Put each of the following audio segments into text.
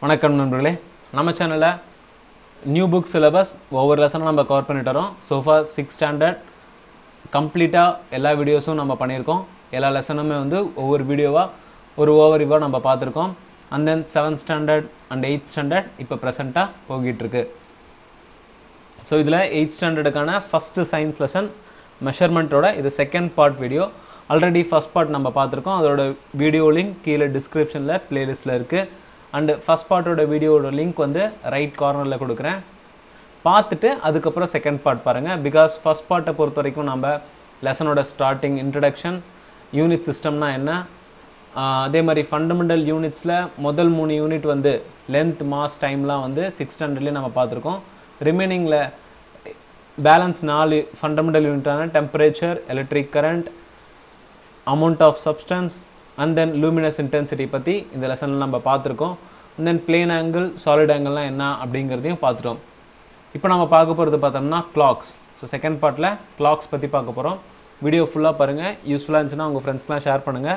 வணக்கம் நண்பர்களே நம்ம சேனலில் நியூ புக் சிலபஸ் ஒவ்வொரு லெசனும் நம்ம கவர் பண்ணிட்டு வரோம் சோஃபா சிக்ஸ் ஸ்டாண்டர்ட் கம்ப்ளீட்டாக எல்லா வீடியோஸும் நம்ம பண்ணியிருக்கோம் எல்லா லெசனுமே வந்து ஒவ்வொரு வீடியோவாக ஒரு ஓவரிவாக நம்ம பார்த்துருக்கோம் and then seventh standard and eighth standard இப்போ ப்ரெசண்ட்டாக போகிட்டு இருக்கு ஸோ இதில் எயித் ஸ்டாண்டர்டுக்கான ஃபஸ்ட்டு சயின்ஸ் லெசன் மெஷர்மெண்ட்டோட இது second part video already first part நம்ம பார்த்துருக்கோம் அதோட வீடியோ லிங்க் கீழே டிஸ்கிரிப்ஷனில் பிளேலிஸ்ட்டில் இருக்குது அண்டு ஃபஸ்ட் பார்ட்டோட வீடியோவோட லிங்க் வந்து ரைட் கார்னரில் கொடுக்குறேன் பார்த்துட்டு அதுக்கப்புறம் செகண்ட் பார்ட் பாருங்கள் பிகாஸ் ஃபஸ்ட் பார்ட்டை பொறுத்த வரைக்கும் நம்ம லெசனோட ஸ்டார்டிங் இன்ட்ரடக்ஷன் யூனிட் சிஸ்டம்னா என்ன ஆஹ் அதே மாதிரி ஃபண்டமெண்டல் யூனிட்ஸில் முதல் மூணு யூனிட் வந்து லென்த் மாஸ் டைம்லாம் வந்து சிக்ஸ் ஸ்டாண்டர்ட்லேயே நம்ம பார்த்துருக்கோம் ரிமைனிங்கில் பேலன்ஸ் நாலு ஃபண்டமெண்டல் யூனிட்டான temperature electric current amount of substance and then luminous intensity பற்றி இந்த லெசனில் நம்ம பார்த்துருக்கோம் and then plane angle solid ஆங்கிள்லாம் என்ன அப்படிங்கிறதையும் பார்த்துட்டோம் இப்போ நம்ம பார்க்க போகிறது பார்த்தோம்னா கிளாக்ஸ் ஸோ செகண்ட் பார்ட்டில் கிளாக்ஸ் பற்றி பார்க்க போகிறோம் வீடியோ ஃபுல்லாக பாருங்கள் யூஸ்ஃபுல்லாக இருந்துச்சுன்னா உங்கள் ஃப்ரெண்ட்ஸ்க்குலாம் ஷேர் பண்ணுங்கள்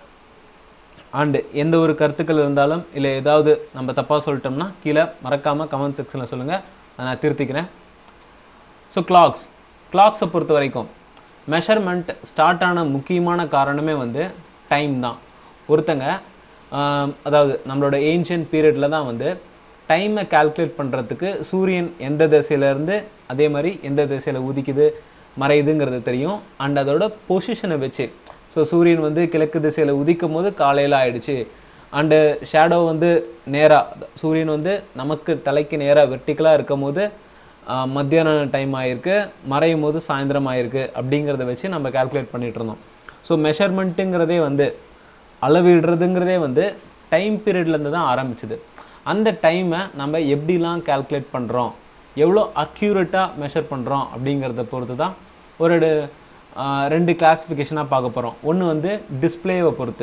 அண்டு எந்த ஒரு கருத்துக்கள் இருந்தாலும் இல்லை ஏதாவது நம்ம தப்பாக சொல்லிட்டோம்னா கீழே மறக்காமல் கமெண்ட் செக்ஷனில் சொல்லுங்கள் அதை நான் திருத்திக்கிறேன் ஸோ கிளாக்ஸ் கிளாக்ஸை பொறுத்த வரைக்கும் மெஷர்மெண்ட் ஸ்டார்ட் ஆன முக்கியமான காரணமே வந்து டைம் தான் ஒருத்தங்க ஆம், அதாவது நம்மளோட ஏன்ஷியன் பீரியடில் தான் வந்து டைமை கால்குலேட் பண்ணுறதுக்கு சூரியன் எந்த திசையிலேருந்து அதே மாதிரி எந்த திசையில் உதிக்குது மறையுதுங்கிறது தெரியும் அண்ட் அதோட பொசிஷனை வச்சு ஸோ சூரியன் வந்து கிழக்கு திசையில் உதிக்கும் போது காலையில் ஆயிடுச்சு அண்டு ஷேடோ வந்து நேராக சூரியன் வந்து நமக்கு தலைக்கு நேராக வெர்டிக்கலாக இருக்கும் போது ஆஹ், மத்தியான டைம் ஆயிருக்கு மறையும் போது சாயந்தரம் ஆயிருக்கு அப்படிங்கிறத வச்சு நம்ம கால்குலேட் பண்ணிட்டு இருந்தோம் ஸோ மெஷர்மெண்ட்டுங்கிறதே வந்து அளவிடுறதுங்கிறதே வந்து டைம் பீரியட்லேருந்து தான் ஆரம்பிச்சுது அந்த டைமை நம்ம எப்படிலாம் கால்குலேட் பண்ணுறோம் எவ்வளோ அக்யூரேட்டாக மெஷர் பண்ணுறோம் அப்படிங்கிறத பொறுத்து தான் ஒரு ஆஹ், ரெண்டு கிளாஸிஃபிகேஷனாக பார்க்க போகிறோம் ஒன்று வந்து டிஸ்ப்ளேவை பொறுத்து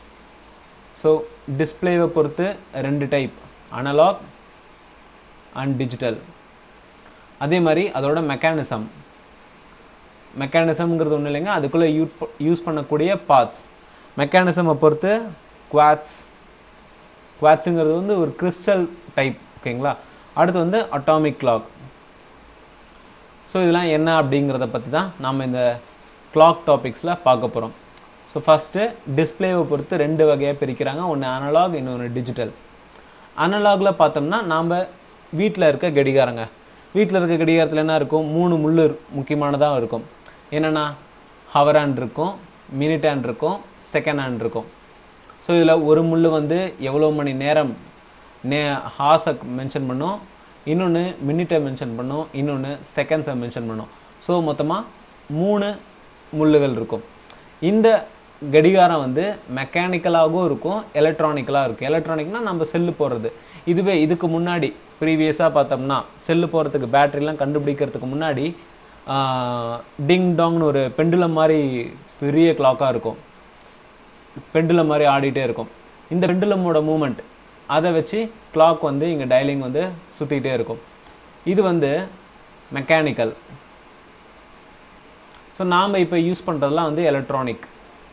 ஸோ டிஸ்ப்ளேவை பொறுத்து ரெண்டு டைப் அனலாக் அண்ட் டிஜிட்டல் அதே மாதிரி அதோட மெக்கானிசம் மெக்கானிசம்ங்கிறது ஒன்றும் இல்லைங்க அதுக்குள்ளே யூ யூஸ் பண்ணக்கூடிய பார்ட்ஸ் மெக்கானிசமை பொறுத்து குவாட்ஸ் குவாட்ஸுங்கிறது வந்து ஒரு கிறிஸ்டல் டைப் ஓகேங்களா அடுத்து வந்து அட்டாமிக் கிளாக் ஸோ இதெல்லாம் என்ன அப்படிங்கிறத பற்றி தான் நாம் இந்த கிளாக் டாபிக்ஸில் பார்க்க போகிறோம் ஸோ ஃபஸ்ட்டு டிஸ்ப்ளேவை பொறுத்து ரெண்டு வகையாக பிரிக்கிறாங்க ஒன்று அனலாக் இன்னொன்று டிஜிட்டல் அனலாகில் பார்த்தோம்னா நாம் வீட்டில் இருக்க கடிகாரங்க வீட்டில் இருக்க கடிகாரத்தில் என்ன இருக்கும் மூணு முள் முக்கியமானதாக இருக்கும் என்னென்னா ஹவர் ஹேண்ட் இருக்கும் மினிட் ஹேண்ட் இருக்கும் செகண்ட் ஹேண்ட் இருக்கும் ஸோ இதில் ஒரு முள் வந்து எவ்வளோ மணி நேரம் நே ஹார்ஸை மென்ஷன் பண்ணும் இன்னொன்று மினிட்டை மென்ஷன் பண்ணும் இன்னொன்று செகண்ட்ஸை மென்ஷன் பண்ணும் ஸோ மொத்தமாக மூணு முள்ளுகள் இருக்கும் இந்த கடிகாரம் வந்து மெக்கானிக்கலாகவும் இருக்கும் எலக்ட்ரானிக்கலாக இருக்கும் எலக்ட்ரானிக்னா நம்ம செல்லு போடுறது இதுவே இதுக்கு முன்னாடி ப்ரீவியஸாக பார்த்தோம்னா செல்லு போகிறதுக்கு பேட்டரிலாம் கண்டுபிடிக்கிறதுக்கு முன்னாடி டிங் டாங்னு ஒரு பெண்டுலம் மாதிரி பெரிய கிளாக்காக இருக்கும் பெண்டுலம் மாதிரி ஆடிட்டே இருக்கும் இந்த பெண்டுலமோட மூமெண்ட் அதை வச்சு கிளாக் வந்து இங்கே டயலிங் வந்து சுற்றிக்கிட்டே இருக்கும் இது வந்து மெக்கானிக்கல் ஸோ நாம் இப்போ யூஸ் பண்ணுறதுலாம் வந்து எலக்ட்ரானிக்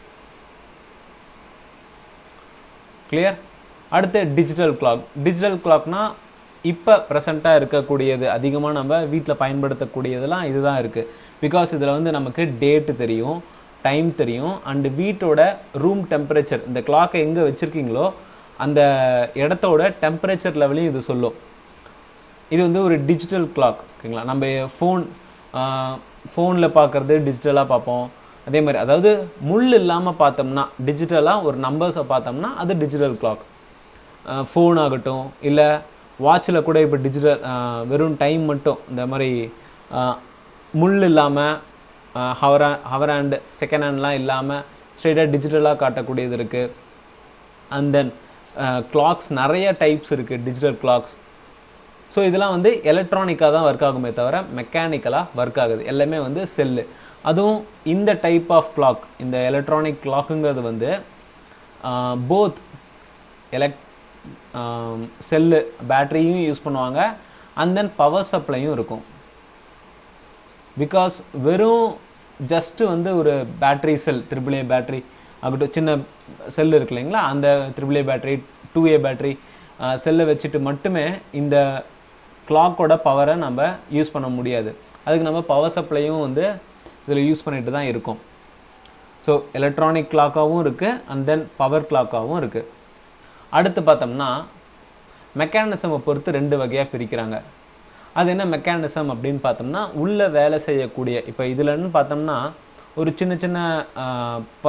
கிளியர் அடுத்து டிஜிட்டல் கிளாக் டிஜிட்டல் கிளாக்னா இப்போ ப்ரெசண்ட்டாக இருக்கக்கூடியது அதிகமாக நம்ம வீட்டில் பயன்படுத்தக்கூடியதெல்லாம் இதுதான் இருக்குது பிகாஸ் இதில் வந்து நமக்கு டேட்டு தெரியும் டைம் தெரியும் அண்டு வீட்டோட ரூம் டெம்பரேச்சர் இந்த கிளாக்கை எங்கே வச்சுருக்கீங்களோ அந்த இடத்தோட டெம்பரேச்சர் லெவலையும் இது சொல்லும் இது வந்து ஒரு டிஜிட்டல் கிளாக் ஓகேங்களா நம்ம ஃபோன் ஃபோனில் பார்க்குறது டிஜிட்டலாக பார்ப்போம் அதே மாதிரி அதாவது முள் இல்லாமல் பார்த்தோம்னா டிஜிட்டலாக ஒரு நம்பர்ஸை பார்த்தோம்னா அது டிஜிட்டல் கிளாக் ஃபோன் ஆகட்டும் இல்லை வாட்சில் கூட இப்போ டிஜிட்டல் வெறும் டைம் மட்டும் இந்த மாதிரி ஆஹ், முள் இல்லாமல் ஹவர் ஹவர் ஹேண்ட் செகண்ட் ஹேண்ட்லாம் இல்லாமல் ஸ்ட்ரெயிட்டாக டிஜிட்டலாக காட்டக்கூடியது இருக்குது அண்ட் தென் கிளாக்ஸ் நிறைய டைப்ஸ் இருக்குது டிஜிட்டல் கிளாக்ஸ் ஸோ இதெல்லாம் வந்து எலக்ட்ரானிக்காக தான் ஒர்க் ஆகுமே தவிர மெக்கானிக்கலாக ஒர்க் ஆகுது எல்லாமே வந்து செல்லு அதுவும் இந்த டைப் ஆஃப் கிளாக் இந்த எலக்ட்ரானிக் கிளாக்குங்கிறது வந்து போத் எலக்ட் செல்லு பேட்டரியும் யூஸ் பண்ணுவாங்க அண்ட் தென் பவர் சப்ளையும் இருக்கும் பிகாஸ் வெறும் ஜஸ்ட் வந்து ஒரு battery cell triple A battery ஆகட்டும் சின்ன செல் இருக்கு இல்லைங்களா அந்த triple A battery two A battery செல்லை வச்சுட்டு மட்டுமே இந்த கிளாக்கோட பவரை நம்ம யூஸ் பண்ண முடியாது அதுக்கு நம்ம பவர் சப்ளையும் வந்து இதில் யூஸ் பண்ணிட்டு தான் இருக்கோம் ஸோ எலக்ட்ரானிக் கிளாக்காகவும் இருக்குது அண்ட் தென் பவர் கிளாக்காகவும் இருக்குது அடுத்து பார்த்தோம்னா மெக்கானிசமை பொறுத்து ரெண்டு வகையாக பிரிக்கிறாங்க அது என்ன மெக்கானிசம் அப்படின்னு பார்த்தோம்னா உள்ள வேலை செய்யக்கூடிய இப்போ இதுலன்னு பார்த்தோம்னா ஒரு சின்ன சின்ன ஆஹ், ப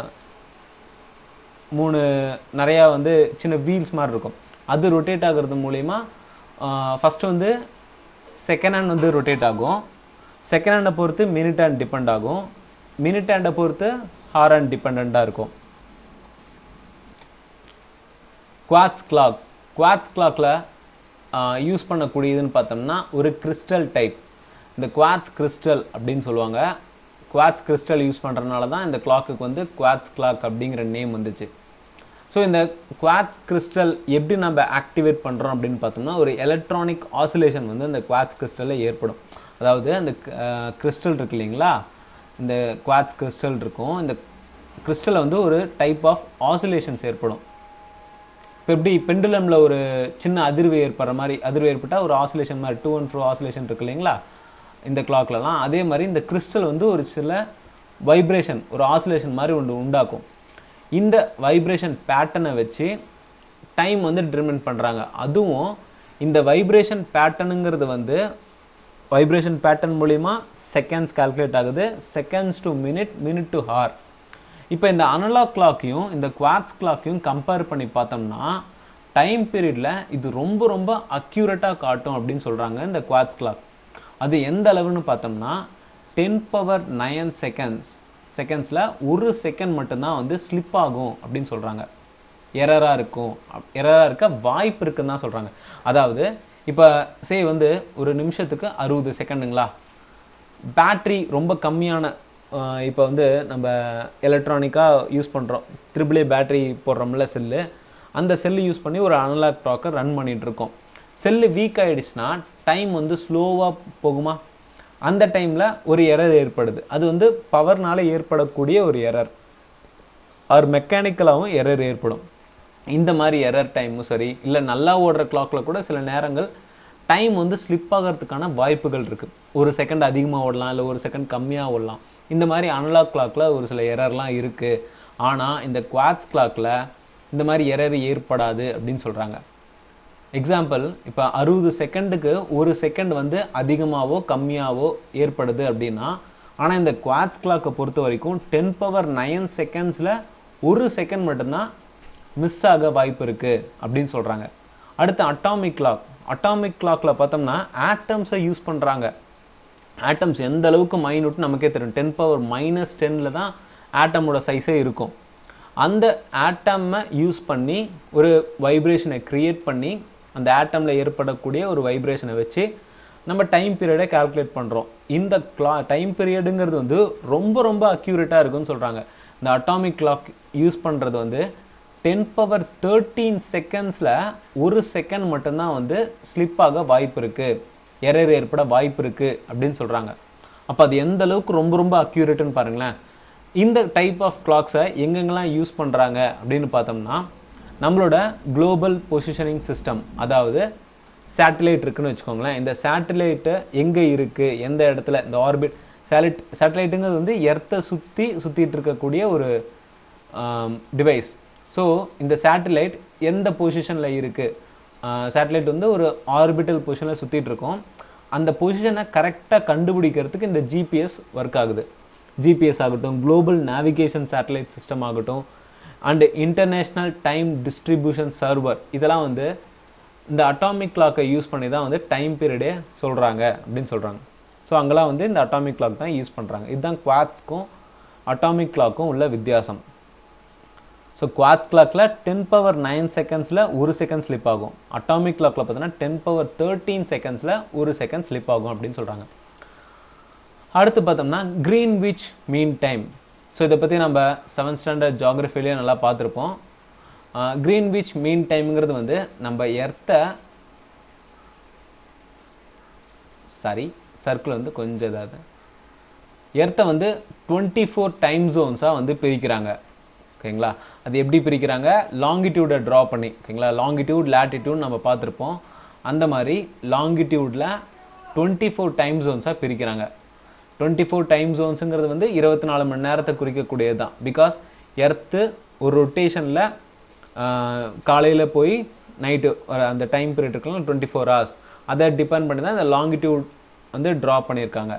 மூணு நிறையா வந்து சின்ன வீல்ஸ் மாதிரி இருக்கும் அது ரொட்டேட் ஆகுறது மூலிமா ஃபஸ்ட்டு வந்து செகண்ட் ஹேண்ட் வந்து ரொட்டேட் ஆகும் செகண்ட் ஹேண்டை பொறுத்து மினிட் ஹேண்ட் டிபெண்ட் ஆகும் மினிட் ஹேண்டை பொறுத்து ஹார் ஹேண்ட் டிபெண்ட்டாக இருக்கும் குவாட்ஸ் கிளாக் குவாட்ஸ் கிளாக்கில் யூஸ் பண்ணக்கூடியதுன்னு பார்த்தோம்னா ஒரு கிறிஸ்டல் டைப் இந்த குவாட்ஸ் கிறிஸ்டல் அப்படின்னு சொல்லுவாங்க குவாட்ஸ் கிறிஸ்டல் யூஸ் பண்ணுறதுனால தான் இந்த கிளாக்குக்கு வந்து குவாட்ஸ் கிளாக் அப்படிங்கிற நேம் வந்துச்சு ஸோ இந்த குவாட்ஸ் கிறிஸ்டல் எப்படி நம்ம ஆக்டிவேட் பண்ணுறோம் அப்படின்னு பார்த்தோம்னா ஒரு எலக்ட்ரானிக் ஆசிலேஷன் வந்து இந்த குவாட்ஸ் கிறிஸ்டலில் ஏற்படும் அதாவது அந்த கிறிஸ்டல் இருக்கு இல்லைங்களா இந்த குவாட்ஸ் கிறிஸ்டல் இருக்கும் இந்த கிறிஸ்டலில் வந்து ஒரு டைப் ஆஃப் ஆசிலேஷன்ஸ் ஏற்படும் இப்போ எப்படி பெண்டுலமில் ஒரு சின்ன அதிர்வு ஏற்படுற மாதிரி அதிர்வு ஏற்பட்டால் ஒரு ஆசிலேஷன் மாதிரி டூ அண்ட் ஃப்ரோ ஆசிலேஷன் இருக்கு இல்லைங்களா இந்த கிளாக்லலாம் அதே மாதிரி இந்த கிறிஸ்டல் வந்து ஒரு சில வைப்ரேஷன் ஒரு ஆசிலேஷன் மாதிரி ஒன்று உண்டாக்கும் இந்த வைப்ரேஷன் பேட்டர்னை வச்சு டைம் வந்து டிட்டர்மின் பண்ணுறாங்க அதுவும் இந்த வைப்ரேஷன் பேட்டர்னுங்கிறது வந்து வைப்ரேஷன் பேட்டர்ன் மூலிமா செகண்ட்ஸ் கால்குலேட் ஆகுது seconds to minute minute to hour இப்போ இந்த அனலாக் கிளாக்கையும் இந்த குவாட்ஸ் கிளாக்கையும் கம்பேர் பண்ணி பார்த்தோம்னா டைம் பீரியடில் இது ரொம்ப ரொம்ப அக்யூரேட்டாக காட்டும் அப்படின்னு சொல்கிறாங்க இந்த குவாட்ஸ் கிளாக் அது எந்த அளவுன்னு பார்த்தோம்னா டென் பவர் நயன் செகண்ட்ஸ் செகண்ட்ஸில் ஒரு செகண்ட் மட்டும்தான் வந்து ஸ்லிப் ஆகும் அப்படின்னு சொல்கிறாங்க எரராக இருக்கும் எரராக இருக்க வாய்ப்பு இருக்குன்னு தான் சொல்கிறாங்க அதாவது இப்போ சே வந்து ஒரு நிமிஷத்துக்கு அறுபது செகண்டுங்களா பேட்ரி ரொம்ப கம்மியான இப்போ வந்து நம்ம எலக்ட்ரானிக்காக யூஸ் பண்ணுறோம் த்ரிபிளே பேட்டரி போடுறோம்ல செல்லு அந்த செல்லு யூஸ் பண்ணி ஒரு அனலாக் டாக்கை ரன் பண்ணிட்டு இருக்கோம் செல்லு வீக் ஆயிடுச்சுன்னா டைம் வந்து ஸ்லோவாக போகுமா அந்த டைமில் ஒரு எரர் ஏற்படுது அது வந்து பவர்னால ஏற்படக்கூடிய ஒரு எரர் ஆர் மெக்கானிக்கலாகவும் எரர் ஏற்படும் இந்த மாதிரி எரர் டைமும் சரி இல்லை நல்லா ஓடுற கிளாக்ல கூட சில நேரங்கள் டைம் வந்து ஸ்லிப் ஆகிறதுக்கான வாய்ப்புகள் இருக்குது ஒரு செகண்ட் அதிகமாக ஓடலாம் இல்லை ஒரு செகண்ட் கம்மியாக ஓடலாம் இந்த மாதிரி அனலாக் கிளாக்ல ஒரு சில எரர்லாம் இருக்குது ஆனால் இந்த குவாட்ஸ் கிளாக்ல இந்த மாதிரி எரர் ஏற்படாது அப்படின்னு சொல்கிறாங்க எக்ஸாம்பிள் இப்போ அறுபது செகண்டுக்கு ஒரு செகண்ட் வந்து அதிகமாகவோ கம்மியாவோ ஏற்படுது அப்படின்னா ஆனால் இந்த குவாட்ஸ் கிளாக்கை பொறுத்த வரைக்கும் டென் பவர் நைன் செகண்ட்ஸில் ஒரு செகண்ட் மட்டும்தான் மிஸ் ஆக வாய்ப்பு இருக்குது அப்படின்னு சொல்கிறாங்க அடுத்து அட்டாமிக் கிளாக் அட்டாமிக் கிளாக்ல பார்த்தோம்னா ஆட்டம்ஸை யூஸ் பண்ணுறாங்க ஆட்டம்ஸ் எந்த அளவுக்கு மைனூட் நமக்கே தெரியும் டென் பவர் மைனஸ் டென்னில் தான் ஆட்டமோட சைஸே இருக்கும் அந்த ஆட்டம்மை யூஸ் பண்ணி ஒரு வைப்ரேஷனை கிரியேட் பண்ணி அந்த ஆட்டமில் ஏற்படக்கூடிய ஒரு வைப்ரேஷனை வச்சு நம்ம டைம் பீரியடை கால்குலேட் பண்ணுறோம் இந்த கிளா டைம் பீரியடுங்கிறது வந்து ரொம்ப ரொம்ப அக்யூரேட்டாக இருக்குன்னு சொல்கிறாங்க இந்த அட்டாமிக் கிளாக் யூஸ் பண்ணுறது வந்து டென் பவர் தேர்ட்டீன் செகண்ட்ஸில் ஒரு செகண்ட் மட்டும்தான் வந்து ஸ்லிப் ஆக வாய்ப்பு இருக்குது எரர் ஏற்பட வாய்ப்பு இருக்குது அப்படின்னு சொல்கிறாங்க அப்போ அது எந்த அளவுக்கு ரொம்ப ரொம்ப அக்யூரேட்டுன்னு பாருங்களேன் இந்த டைப் ஆஃப் கிளாக்ஸை எங்கெங்கெல்லாம் யூஸ் பண்ணுறாங்க அப்படின்னு பார்த்தோம்னா நம்மளோட குளோபல் பொசிஷனிங் சிஸ்டம் அதாவது சேட்டலைட் இருக்குன்னு வச்சுக்கோங்களேன் இந்த சேட்டலைட்டு எங்கே இருக்குது எந்த இடத்துல இந்த ஆர்பிட் சேலிட் சேட்டலைட்டுங்கிறது வந்து எர்த்தை சுற்றி சுற்றிட்டு இருக்கக்கூடிய ஒரு டிவைஸ் ஸோ இந்த சேட்டலைட் எந்த பொசிஷனில் இருக்குது சேட்டலைட் வந்து ஒரு ஆர்பிட்டல் பொசிஷனில் சுற்றிட்டு இருக்கோம் அந்த பொசிஷனை கரெக்டாக கண்டுபிடிக்கிறதுக்கு இந்த ஜிபிஎஸ் ஒர்க் ஆகுது ஜிபிஎஸ் ஆகட்டும் குளோபல் நேவிகேஷன் சேட்டலைட் சிஸ்டம் ஆகட்டும் and international time distribution server இதெல்லாம் வந்து இந்த அட்டாமிக் கிளாக்கை யூஸ் பண்ணி தான் வந்து டைம் பீரியடே சொல்கிறாங்க அப்படின்னு சொல்கிறாங்க ஸோ அங்கெல்லாம் வந்து இந்த அட்டாமிக் கிளாக் தான் யூஸ் பண்ணுறாங்க இதுதான் குவாட்ஸ்க்கும் அட்டாமிக் கிளாக்கும் உள்ள வித்தியாசம் ஸோ குவாட்ஸ் கிளாக்ல டென் பவர் நைன் செகண்ட்ஸில் ஒரு செகண்ட் ஸ்லிப் ஆகும் அட்டாமிக் கிளாக்ல பார்த்தீங்கன்னா டென் பவர் தேர்ட்டீன் செகண்ட்ஸில் ஒரு செகண்ட் ஸ்லிப் ஆகும் அப்படின்னு சொல்கிறாங்க அடுத்து பார்த்தோம்னா கிரீன்விச் மீன் டைம் ஸோ இதை பற்றி நம்ம செவன்த் ஸ்டாண்டர்ட் ஜாகிரஃபிலேயே நல்லா பார்த்துருப்போம் கிரீன்விச் மீன் டைம்ங்கிறது வந்து நம்ம எர்த்தை சாரி சர்க்கிள் வந்து கொஞ்சம் இதாவது எர்த்தை வந்து டுவெண்ட்டி ஃபோர் டைம் ஜோன்ஸாக வந்து பிரிக்கிறாங்க ஓகேங்களா அது எப்படி பிரிக்கிறாங்க லாங்கிடியூடை ட்ரா பண்ணி ஓகேங்களா லாங்கிடியூட் லேட்டிடியூட் நம்ம பார்த்துருப்போம் அந்த மாதிரி லாங்கிடியூடில் டுவெண்ட்டி ஃபோர் டைம் ஜோன்ஸாக பிரிக்கிறாங்க டுவெண்ட்டி ஃபோர் டைம் ஜோன்ஸுங்கிறது வந்து இருபத்தி நாலு மணி நேரத்தை குறிக்கக்கூடியது தான் பிகாஸ் எர்த்து ஒரு ரொட்டேஷனில் காலையில் போய் நைட்டு அந்த டைம் பீரியட் இருக்கலாம் டுவெண்ட்டி ஃபோர் ஹவர்ஸ் அதை டிபெண்ட் பண்ணி தான் இந்த லாங்கிடியூட் வந்து ட்ரா பண்ணியிருக்காங்க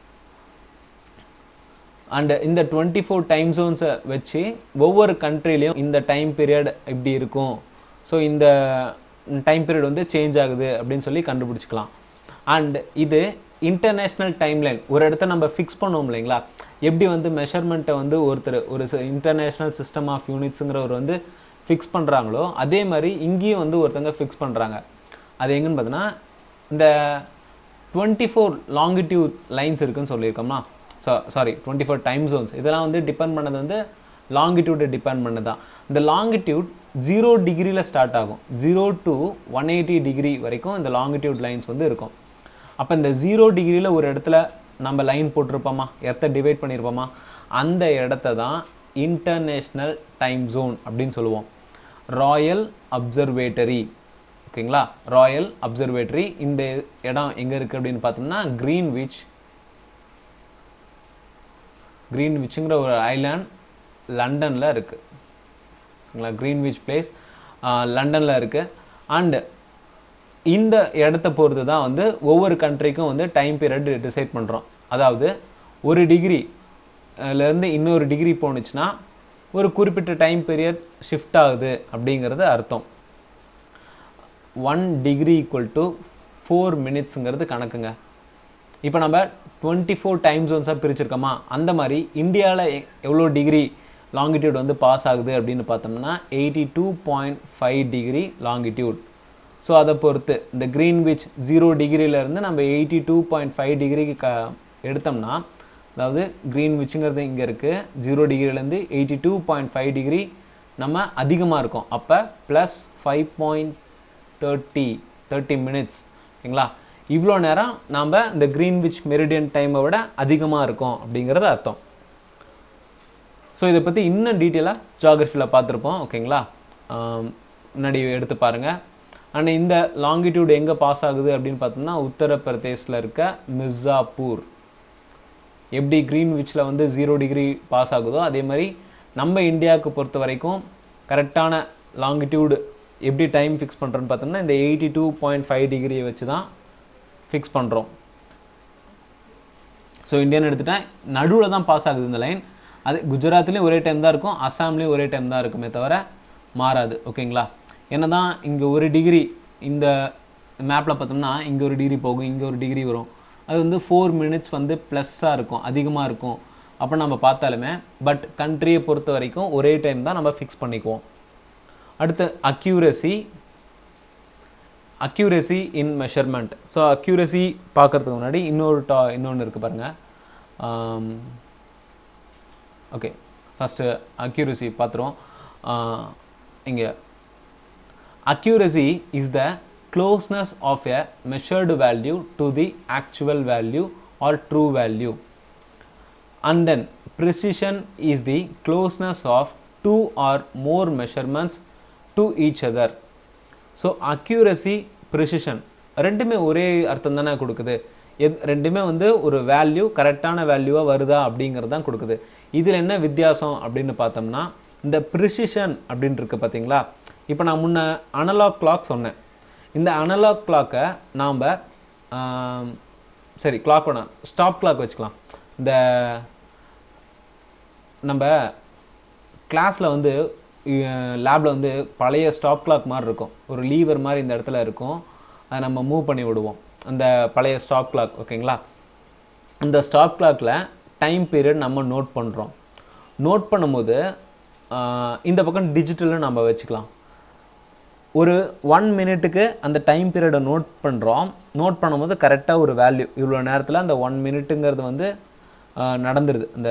அண்ட் இந்த டுவெண்ட்டி ஃபோர் டைம் ஜோன்ஸை வச்சு ஒவ்வொரு கண்ட்ரிலையும் இந்த டைம் பீரியட் இப்படி இருக்கும் ஸோ இந்த டைம் பீரியட் வந்து சேஞ்ச் ஆகுது அப்படின்னு சொல்லி கண்டுபிடிச்சிக்கலாம் அண்ட் இது இன்டர்நேஷ்னல் டைம்லைன் ஒரு இடத்த நம்ம ஃபிக்ஸ் பண்ணுவோம் இல்லைங்களா எப்படி வந்து மெஷர்மெண்ட்டை வந்து ஒருத்தர் ஒரு இன்டர்நேஷ்னல் சிஸ்டம் ஆஃப் யூனிட்ஸுங்கிறவர் வந்து ஃபிக்ஸ் பண்ணுறாங்களோ அதே மாதிரி இங்கேயும் வந்து ஒருத்தங்க ஃபிக்ஸ் பண்ணுறாங்க அது எங்கன்னு பார்த்தீங்கன்னா இந்த டுவெண்ட்டி ஃபோர் லாங்கிடியூட் லைன்ஸ் இருக்குன்னு சொல்லியிருக்கோம்னா sorry twenty four time zones இதெல்லாம் வந்து டிபெண்ட் பண்ணது வந்து லாங்கிடியூடை டிபெண்ட் பண்ணது தான் இந்த லாங்கிடியூட் ஜீரோ டிகிரியில் ஸ்டார்ட் ஆகும் zero to one eighty degree வரைக்கும் இந்த லாங்கிடியூட் லைன்ஸ் வந்து இருக்கும் அப்போ இந்த ஜீரோ டிகிரியில் ஒரு இடத்துல நம்ம லைன் போட்டிருப்போமா எர்த்தை டிவைட் பண்ணியிருப்போமா அந்த இடத்த தான் இன்டர்நேஷ்னல் டைம் ஜோன் அப்படின்னு சொல்லுவோம் ராயல் அப்சர்வேட்டரி ஓகேங்களா ராயல் அப்சர்வேட்டரி இந்த இடம் எங்கே இருக்குது அப்படின்னு பார்த்தோம்னா கிரீன்விச் கிரீன்விச்சுங்கிற ஒரு ஐலாண்ட் லண்டனில் இருக்குது ஓகேங்களா கிரீன்விச் பிளேஸ் லண்டனில் இருக்குது அண்டு இந்த இடத்த பொறுத்து தான் வந்து ஒவ்வொரு கண்ட்ரிக்கும் வந்து டைம் பீரியட் டிசைட் பண்ணுறோம் அதாவது ஒரு டிகிரி இருந்து இன்னொரு டிகிரி போணுச்சுன்னா ஒரு குறிப்பிட்ட டைம் பீரியட் ஷிஃப்ட் ஆகுது அப்படிங்கிறது அர்த்தம் one degree equal to four மினிட்ஸுங்கிறது கணக்குங்க இப்போ நம்ம டுவெண்ட்டி ஃபோர் டைம் ஜோன்ஸாக பிரிச்சிருக்கோமா அந்த மாதிரி இந்தியாவில் எவ்வளோ டிகிரி லாங்கிடியூட் வந்து பாஸ் ஆகுது அப்படின்னு பார்த்தோம்னா eighty two point five degree longitude so அதை பொறுத்து இந்த கிரீன்விச் ஜீரோ டிகிரியிலேருந்து நம்ம எயிட்டி டூ பாயிண்ட் ஃபைவ் டிகிரிக்கு க எடுத்தோம்னா அதாவது கிரீன்விச்சுங்கிறது இங்கே இருக்குது ஜீரோ டிகிரிலேருந்து eighty two point five degree நம்ம அதிகமாக இருக்கும் அப்போ plus five point thirty thirty minutes ஓகேங்களா இவ்வளோ நேரம் நாம் இந்த கிரீன்விச் மெரிடியன் டைமை விட அதிகமாக இருக்கும் அப்படிங்கிறது அர்த்தம் ஸோ இதை பற்றி இன்னும் டீட்டெயிலாக ஜாகிரஃபியில் பார்த்துருப்போம் ஓகேங்களா முன்னாடி எடுத்து பாருங்கள் அண்ட் இந்த லாங்கிடியூட் எங்கே பாஸ் ஆகுது அப்படின்னு பார்த்தோம்னா உத்தரப்பிரதேசில் இருக்க மிர்சாப்பூர் எப்படி கிரீன்விச்சில் வந்து ஜீரோ டிகிரி பாஸ் ஆகுதோ அதே மாதிரி நம்ம இந்தியாவுக்கு பொறுத்த வரைக்கும் கரெக்டான லாங்கிடியூடு எப்படி டைம் ஃபிக்ஸ் பண்ணுறோன்னு பார்த்தோம்னா இந்த எயிட்டி டூ பாயிண்ட் ஃபைவ் டிகிரியை வச்சு தான் ஃபிக்ஸ் பண்ணுறோம் ஸோ இந்தியான்னு எடுத்துட்டேன் நடுவில் தான் பாஸ் ஆகுது இந்த லைன் அது குஜராத்லேயும் ஒரே டைம் தான் இருக்கும் அஸ்ஸாம்லேயும் ஒரே டைம் தான் இருக்குமே தவிர மாறாது ஓகேங்களா என்ன தான் இங்கே ஒரு டிகிரி இந்த மேப்பில் பார்த்தோம்னா இங்கே ஒரு டிகிரி போகும் இங்கே ஒரு டிகிரி வரும் அது வந்து ஃபோர் மினிட்ஸ் வந்து ப்ளஸ்ஸாக இருக்கும் அதிகமாக இருக்கும் அப்போ நம்ம பார்த்தாலுமே பட் கண்ட்ரியை பொறுத்த வரைக்கும் ஒரே டைம் தான் நம்ம ஃபிக்ஸ் பண்ணிக்குவோம் அடுத்து accuracy accuracy in measurement so accuracy பார்க்கறதுக்கு முன்னாடி இன்னொரு டா இன்னொன்று இருக்குது பாருங்கள் ஓகே ஃபஸ்ட்டு அக்யூரசி பார்த்துருவோம் இங்கே accuracy is the closeness of a measured value to the actual value or true value and then precision is the closeness of two or more measurements to each other so accuracy precision ரெண்டுமே ஒரே அர்த்தம் தானே கொடுக்குது எத் ரெண்டுமே வந்து ஒரு value கரெக்டான வேல்யூவாக வருதா அப்படிங்கிறது தான் கொடுக்குது இதில் என்ன வித்தியாசம் அப்படின்னு பார்த்தோம்னா இந்த ப்ரிசிஷன் அப்படின்னு இருக்கு பார்த்தீங்களா இப்போ நான் முன்ன அனலாக் கிளாக் சொன்னேன் இந்த அனலாக் கிளாக்கை நாம் சரி கிளாக் வேணாம் ஸ்டாப் கிளாக் வச்சுக்கலாம் இந்த நம்ம கிளாஸில் வந்து லேபில் வந்து பழைய ஸ்டாப் கிளாக் மாதிரி இருக்கும் ஒரு லீவர் மாதிரி இந்த இடத்துல இருக்கும் அதை நம்ம மூவ் பண்ணி விடுவோம் அந்த பழைய ஸ்டாப் கிளாக் ஓகேங்களா அந்த ஸ்டாப் கிளாக்கில் டைம் பீரியட் நம்ம நோட் பண்ணுறோம் நோட் பண்ணும்போது இந்த பக்கம் டிஜிட்டலும் நம்ம வச்சுக்கலாம் ஒரு ஒன் மினிட்டுக்கு அந்த டைம் பீரியடை நோட் பண்ணுறோம் நோட் பண்ணும்போது கரெக்டாக ஒரு வேல்யூ இவ்வளோ நேரத்தில் அந்த ஒன் மினிட்டுங்கிறது வந்து நடந்துருது அந்த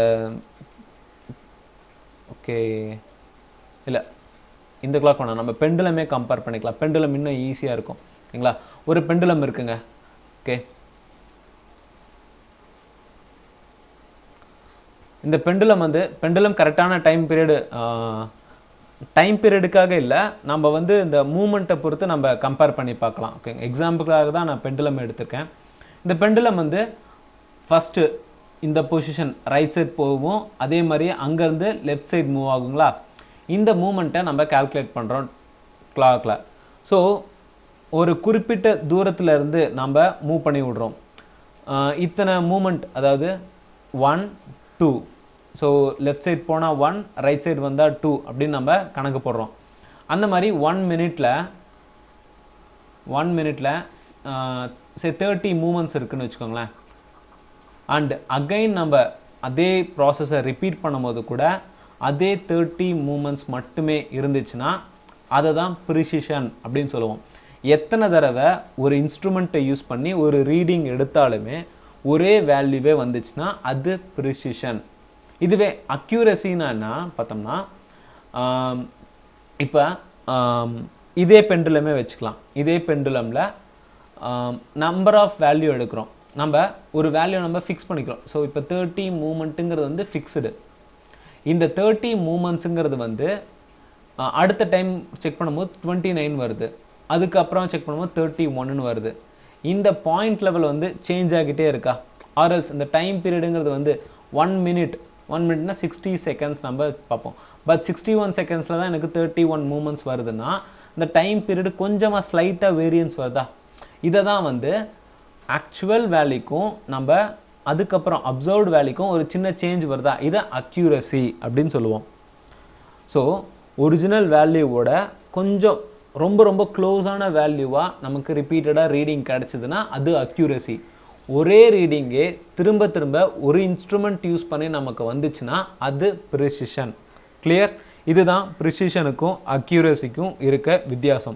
ஓகே இல்லை இந்த கிளாக் வேணாம் நம்ம பெண்டுலமே கம்பேர் பண்ணிக்கலாம் பெண்டுலம் இன்னும் ஈஸியாக இருக்கும் ஓகேங்களா ஒரு பெண்டுலம் இருக்குங்க ஓகே இந்த பெண்டுலம் வந்து பெண்டுலம் கரெக்டான டைம் பீரியடு டைம் பீரியடுக்காக இல்லை நம்ம வந்து இந்த மூமெண்ட்டை பொறுத்து நம்ம கம்பேர் பண்ணி பார்க்கலாம் ஓகே எக்ஸாம்பிளுக்காக தான் நான் பெண்டுலம் எடுத்திருக்கேன் இந்த பெண்டுலம் வந்து ஃபஸ்ட்டு இந்த பொசிஷன் ரைட் சைட் போகும் அதே மாதிரி அங்கேருந்து லெஃப்ட் சைடு மூவ் ஆகுங்களா இந்த மூமெண்ட்டை நம்ம கால்குலேட் பண்ணுறோம் கிளாக்கில் ஸோ ஒரு குறிப்பிட்ட தூரத்துல இருந்து நம்ம மூவ் பண்ணி விடுறோம் ஆஹ் இத்தனை மூமெண்ட் அதாவது one two so left side போனால் ஒன் ரைட் சைடு வந்தால் டூ அப்படின்னு நம்ம கணக்கு போடுறோம் அந்த மாதிரி ஒன் மினிட்ல ஒன் மினிட்ல சே தேர்ட்டி மூமெண்ட்ஸ் இருக்குன்னு வச்சுக்கோங்களேன் அண்ட் அகைன் நம்ம அதே ப்ராசஸை ரிப்பீட் பண்ணும்போது கூட அதே தேர்ட்டி மூமெண்ட்ஸ் மட்டுமே இருந்துச்சுன்னா அதை தான் ப்ரிசிஷன் அப்படின்னு சொல்லுவோம் எத்தனை தடவை ஒரு இன்ஸ்ட்ருமெண்ட்டை யூஸ் பண்ணி ஒரு ரீடிங் எடுத்தாலுமே ஒரே வேல்யூவே வந்துச்சுன்னா அது ப்ரிசிஷன் இதுவே அக்யூரசின்னா என்ன பார்த்தோம்னா இப்போ இதே பெண்டுலமே வச்சுக்கலாம் இதே பெண்டுலமில் நம்பர் ஆஃப் வேல்யூ எடுக்கிறோம் நம்ம ஒரு வேல்யூ நம்ம ஃபிக்ஸ் பண்ணிக்கிறோம் ஸோ இப்போ தேர்ட்டி மூமெண்ட்டுங்கிறது வந்து ஃபிக்ஸ்டு இந்த தேர்ட்டி மூமெண்ட்ஸுங்கிறது வந்து அஹ், அடுத்த டைம் செக் பண்ணும்போது டுவெண்ட்டி நைன் வருது அதுக்கப்புறம் செக் பண்ணும்போது தேர்ட்டி ஒன்னு வருது இந்த பாயிண்ட் லெவல் வந்து சேஞ்ச் ஆகிட்டே இருக்கா ஆர்எல்ஸ் இந்த டைம் பீரியடுங்கிறது வந்து ஒன் மினிட் ஒன் மினிட்னா சிக்ஸ்டி செகண்ட்ஸ் நம்ம பார்ப்போம் பட் சிக்ஸ்டி ஒன் செகண்ட்ஸில் தான் எனக்கு தேர்ட்டி ஒன் மூமெண்ட்ஸ் வருதுன்னா இந்த டைம் பீரியட் கொஞ்சமாக ஸ்லைட்டாக வேரியன்ஸ் வருதா இதை தான் வந்து ஆக்சுவல் வேல்யூக்கும் நம்ம அதுக்கப்புறம் அப்சர்வ்டு வேல்யூக்கும் ஒரு சின்ன சேஞ்ச் வருதா இதை அக்யூரசி அப்படின்னு சொல்லுவோம் ஸோ ஒரிஜினல் வேல்யூவோட கொஞ்சம் ரொம்ப ரொம்ப க்ளோஸான வேல்யூவாக நமக்கு ரிப்பீட்டடாக ரீடிங் கிடச்சிதுன்னா அது அக்யூரசி ஒரே ரீடிங்கே திரும்ப திரும்ப ஒரு இன்ஸ்ட்ருமெண்ட் யூஸ் பண்ணி நமக்கு வந்துச்சுன்னா அது ப்ரிசிஷன் கிளியர் இதுதான் ப்ரிசிஷனுக்கும் அக்யூரசிக்கும் இருக்க வித்தியாசம்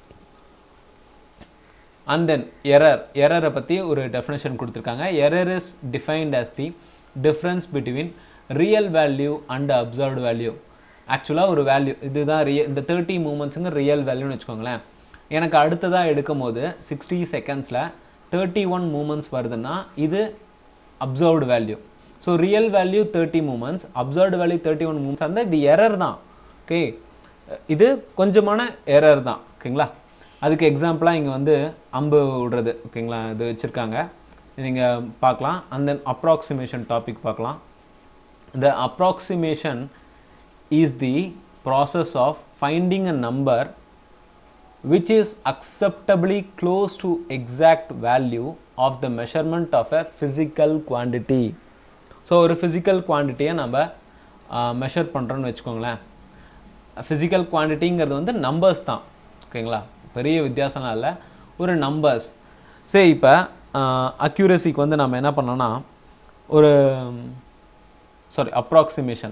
அண்ட் தென் எரர் எரரை பற்றி ஒரு டெஃபினேஷன் கொடுத்துருக்காங்க error is defined as the difference between real value and observed value ஆக்சுவலாக ஒரு வேல்யூ இதுதான் ரிய இந்த தேர்ட்டி மூமெண்ட்ஸுங்க ரியல் வேல்யூன்னு வச்சுக்கோங்களேன் எனக்கு அடுத்ததாக எடுக்கும் போது சிக்ஸ்டி செகண்ட்ஸில் தேர்ட்டி ஒன் மூமெண்ட்ஸ் வருதுன்னா இது observed value so real value thirty moments observed value thirty one moments அந்த இது எரர் தான் ஓகே இது கொஞ்சமான எரர் தான் ஓகேங்களா அதுக்கு எக்ஸாம்பிளாக இங்கே வந்து அம்பு விடுறது ஓகேங்களா இது வச்சுருக்காங்க நீங்கள் பார்க்கலாம் அண்ட் தென் அப்ராக்சிமேஷன் டாபிக் பார்க்கலாம் the approximation is the process of finding a number which is acceptably close to exact value of the measurement of a physical quantity so ஒரு ஃபிசிக்கல் குவான்டிட்டியை நம்ம மெஷர் பண்ணுறோன்னு வச்சுக்கோங்களேன் ஃபிசிக்கல் குவான்டிட்டிங்கிறது வந்து numbers தான் ஓகேங்களா பெரிய வித்தியாசம்லாம் இல்லை ஒரு நம்பர்ஸ் சரி இப்போ அக்யூரசிக்கு வந்து நம்ம என்ன பண்ணோம்னா ஒரு சாரி அப்ராக்சிமேஷன்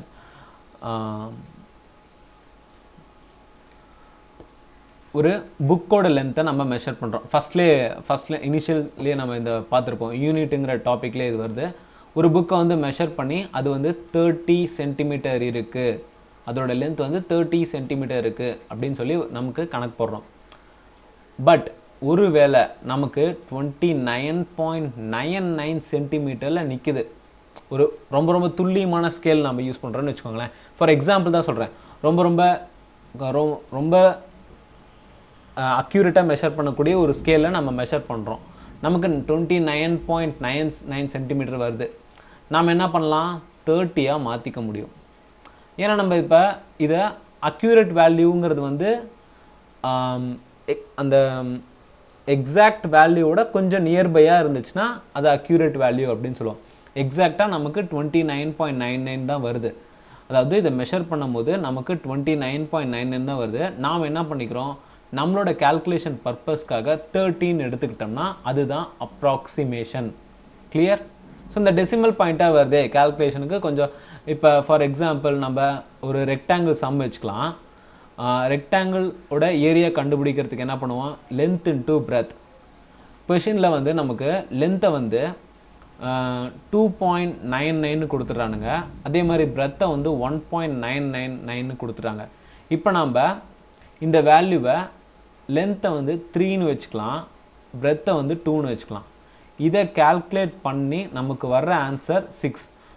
ஒரு புக்கோட லென்த்தை நம்ம மெஷர் பண்ணுறோம் ஃபஸ்ட்லேயே ஃபஸ்ட்ல இனிஷியல்லேயே நம்ம இந்த பார்த்துருப்போம் யூனிட்டுங்கிற டாப்பிக்லேயே இது வருது ஒரு புக்கை வந்து மெஷர் பண்ணி அது வந்து தேர்ட்டி சென்டிமீட்டர் இருக்குது அதோட லென்த் வந்து தேர்ட்டி சென்டிமீட்டர் இருக்குது அப்படின்னு சொல்லி நமக்கு கணக்கு போடுறோம் பட் ஒருவேளை நமக்கு twenty nine point nine nine சென்டிமீட்டரில் நிற்குது ஒரு ரொம்ப ரொம்ப துல்லியமான ஸ்கேல் நம்ம யூஸ் பண்ணுறோன்னு வச்சுக்கோங்களேன் ஃபார் எக்ஸாம்பிள் தான் சொல்கிறேன் ரொம்ப ரொம்ப ரொ- ரொம்ப அக்யூரேட்டாக மெஷர் பண்ணக்கூடிய ஒரு ஸ்கேலில் நம்ம மெஷர் பண்ணுறோம் நமக்கு twenty nine point nine nine centimetre வருது நாம் என்ன பண்ணலாம் தேர்ட்டியாக மாற்றிக்க முடியும் ஏன்னா நம்ம இப்போ இதை அக்யூரேட் வேல்யூங்கிறது வந்து ஆம், எக்- அந்த எக்ஸாக்ட் வேல்யூவோட கொஞ்சம் நியர்பையாக இருந்துச்சுன்னா அது அக்யூரேட் வேல்யூ அப்படின்னு சொல்லுவோம் எக்ஸாக்டாக நமக்கு twenty nine point nine nine தான் வருது அதாவது இதை மெஷர் பண்ணும்போது நமக்கு twenty nine point nine nine தான் வருது நாம் என்ன பண்ணிக்கிறோம் நம்மளோட கால்குலேஷன் பர்பஸ்க்காக தேர்ட்டின்னு எடுத்துக்கிட்டோம்னா அதுதான் அப்ராக்சிமேஷன் கிளியர் ஸோ இந்த டெசிமல் பாயிண்ட்டாக வருதே கால்குலேஷனுக்கு கொஞ்சம் இப்போ ஃபார் எக்ஸாம்பிள் நம்ம ஒரு ரெக்டாங்கிள் சம் வச்சுக்கலாம் ரெக்டாங்கிளோட ஏரியா கண்டுபிடிக்கிறதுக்கு என்ன பண்ணுவோம் லென்த் இன்டூ பிரெத் கொஷினில் வந்து நமக்கு லென்த்தை வந்து டூ பாயிண்ட் நைன் நைன்னு கொடுத்துட்றானுங்க அதே மாதிரி பிரெத்தை வந்து ஒன் பாயிண்ட் நைன் நைன் நைன்னு கொடுத்துட்டாங்க இப்போ நம்ம இந்த வேல்யூவை லென்த்தை வந்து த்ரீன்னு வச்சுக்கலாம் பிரெத்தை வந்து டூன்னு வச்சுக்கலாம் இதை கால்குலேட் பண்ணி நமக்கு வர்ற ஆன்சர் சிக்ஸ்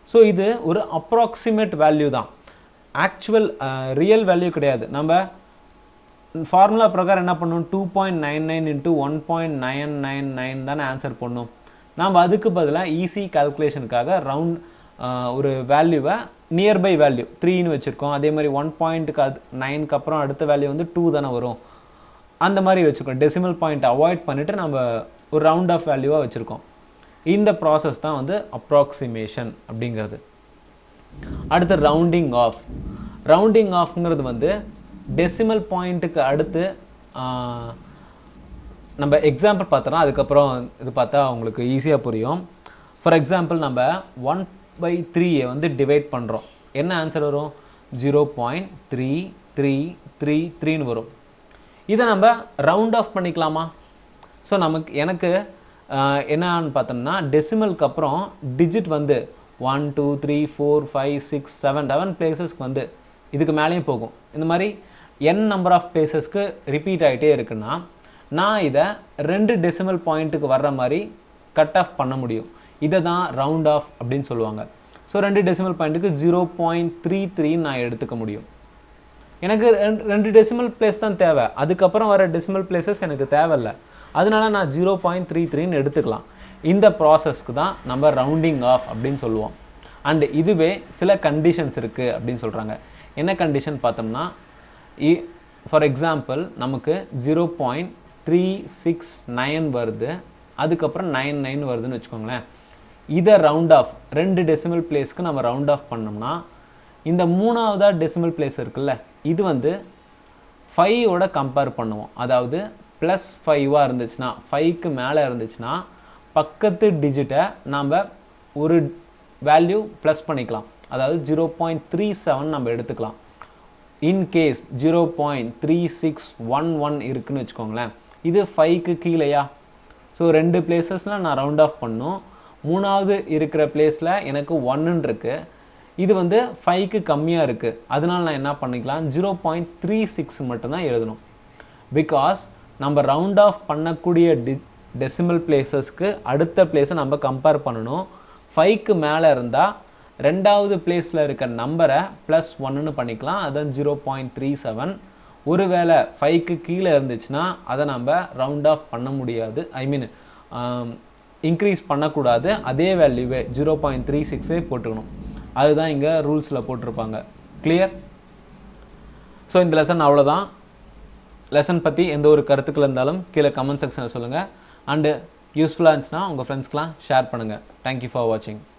ஸோ இது ஒரு அப்ராக்சிமேட் வேல்யூ தான் ஆக்சுவல் ரியல் வேல்யூ கிடையாது நம்ம ஃபார்முலா பிரகாரம் என்ன பண்ணணும் two point nine nine into one point nine nine nine தானே ஆன்சர் பண்ணணும் நாம் அதுக்கு பதிலாக ஈஸி கால்குலேஷனுக்காக ரவுண்ட் ஒரு வேல்யூவை நியர்பை வேல்யூ த்ரீன்னு வச்சுருக்கோம் அதே மாதிரி ஒன் பாயிண்ட்டுக்கு அது நைனுக்கு அப்புறம் அடுத்த வேல்யூ வந்து டூ தானே வரும் அந்த மாதிரி வச்சுருக்கோம் டெசிமல் பாயிண்ட் அவாய்ட் பண்ணிவிட்டு நம்ம ஒரு ரவுண்ட் ஆஃப் வேல்யூவாக வச்சுருக்கோம் இந்த ப்ராசஸ் தான் வந்து அப்ராக்சிமேஷன் அப்படிங்கிறது அடுத்து ரவுண்டிங் ஆஃப் ரவுண்டிங் ஆஃப்ங்கிறது வந்து டெசிமல் பாயிண்ட்டுக்கு அடுத்து ஆஹ், நம்ம எக்ஸாம்பிள் பார்த்தோன்னா அதுக்கப்புறம் இது பார்த்தா உங்களுக்கு ஈஸியாக புரியும் ஃபார் எக்ஸாம்பிள் நம்ம ஒன் பை த்ரீயை வந்து டிவைட் பண்ணுறோம் என்ன ஆன்சர் வரும் zero point three three three த்ரீன்னு வரும் இதை நம்ம ரவுண்ட் ஆஃப் பண்ணிக்கலாமா ஸோ நமக்கு எனக்கு ஆஹ், என்னன்னு பார்த்தோம்னா டெசிமலுக்கு அப்புறம் டிஜிட் வந்து one two three four five six seven seven பிளேசஸ்க்கு வந்து இதுக்கு மேலேயும் போகும் இந்த மாதிரி n நம்பர் ஆஃப் பிளேசஸ்க்கு ரிப்பீட் ஆகிட்டே இருக்குன்னா நான் இதை ரெண்டு டெசிமல் பாயிண்ட்டுக்கு வர்ற மாதிரி கட் ஆஃப் பண்ண முடியும் இதை தான் ரவுண்ட் ஆஃப் அப்படின்னு சொல்லுவாங்க ஸோ ரெண்டு டெசிமல் பாயிண்ட்டுக்கு ஜீரோ பாயிண்ட் த்ரீ த்ரீன்னு நான் எடுத்துக்க முடியும் எனக்கு ரெண்டு- ரெண்டு டெசிமல் பிளேஸ் தான் தேவை அதுக்கப்புறம் வர டெசிமல் பிளேசஸ் எனக்கு தேவையில்ல அதனால நான் ஜீரோ பாயிண்ட் த்ரீ த்ரீன்னு எடுத்துக்கலாம் இந்த ப்ராசஸ்க்கு தான் நம்ம ரவுண்டிங் ஆஃப் அப்படின்னு சொல்லுவோம் அண்ட் இதுவே சில கண்டிஷன்ஸ் இருக்குது அப்படின்னு சொல்கிறாங்க என்ன கண்டிஷன் பார்த்தோம்னா ஃபார் எக்ஸாம்பிள் நமக்கு zero point three six nine வருது அதுக்கப்புறம் நைன் நைன் வருதுன்னு வச்சுக்கோங்களேன் இதை ரவுண்ட் ஆஃப் ரெண்டு டெசிமல் பிளேஸ்க்கு நம்ம ரவுண்ட் ஆஃப் பண்ணோம்னா இந்த மூணாவதா டெசிமல் பிளேஸ் இருக்குல்ல இது வந்து ஃபைவோட கம்பேர் பண்ணுவோம் அதாவது ப்ளஸ் ஃபைவாக இருந்துச்சுன்னா ஃபைவ்க்கு மேலே இருந்துச்சுன்னா பக்கத்து டிஜிட்டை நாம் ஒரு வேல்யூ ப்ளஸ் பண்ணிக்கலாம் அதாவது ஜீரோ பாயிண்ட் த்ரீ செவன் நம்ம எடுத்துக்கலாம் in case zero point three six one one இருக்குன்னு வச்சுக்கோங்களேன் இது ஃபைவ்க்கு கீழேயா ஸோ ரெண்டு பிளேசஸில் நான் ரவுண்ட் ஆஃப் பண்ணும் மூணாவது இருக்கிற பிளேஸில் எனக்கு ஒன்னுன்னு இருக்கு இது வந்து ஃபைவ்க்கு கம்மியாக இருக்குது அதனால நான் என்ன பண்ணிக்கலாம் ஜீரோ பாயிண்ட் த்ரீ சிக்ஸ் மட்டும்தான் எழுதணும் பிகாஸ் நம்ம ரவுண்ட் ஆஃப் பண்ணக்கூடிய டி டெசிமல் பிளேசஸ்க்கு அடுத்த பிளேஸை நம்ம கம்பேர் பண்ணணும் ஃபைவ்க்கு மேலே இருந்தால் ரெண்டாவது பிளேஸில் இருக்க நம்பரை ப்ளஸ் ஒன்னுன்னு பண்ணிக்கலாம் அதான் ஜீரோ பாயிண்ட் த்ரீ செவன் ஒருவேளை ஃபைவ்க்கு கீழே இருந்துச்சுன்னா அதை நம்ம ரவுண்ட் ஆஃப் பண்ண முடியாது ஐ மீன் இன்க்ரீஸ் பண்ணக்கூடாது அதே வேல்யூவே ஜீரோ பாயிண்ட் த்ரீ சிக்ஸே போட்டுக்கணும் அதுதான் இங்கே ரூல்ஸில் போட்டிருப்பாங்க கிளியர் ஸோ இந்த லெசன் அவ்வளோதான் லெசன் பற்றி எந்த ஒரு கருத்துக்கள் இருந்தாலும் கீழே கமெண்ட் செக்ஷனில் சொல்லுங்கள் அண்டு யூஸ்ஃபுல்லாக இருந்துச்சுன்னா உங்கள் ஃப்ரெண்ட்ஸ்க்கெலாம் ஷேர் பண்ணுங்கள் தேங்க்யூ ஃபார் வாட்சிங்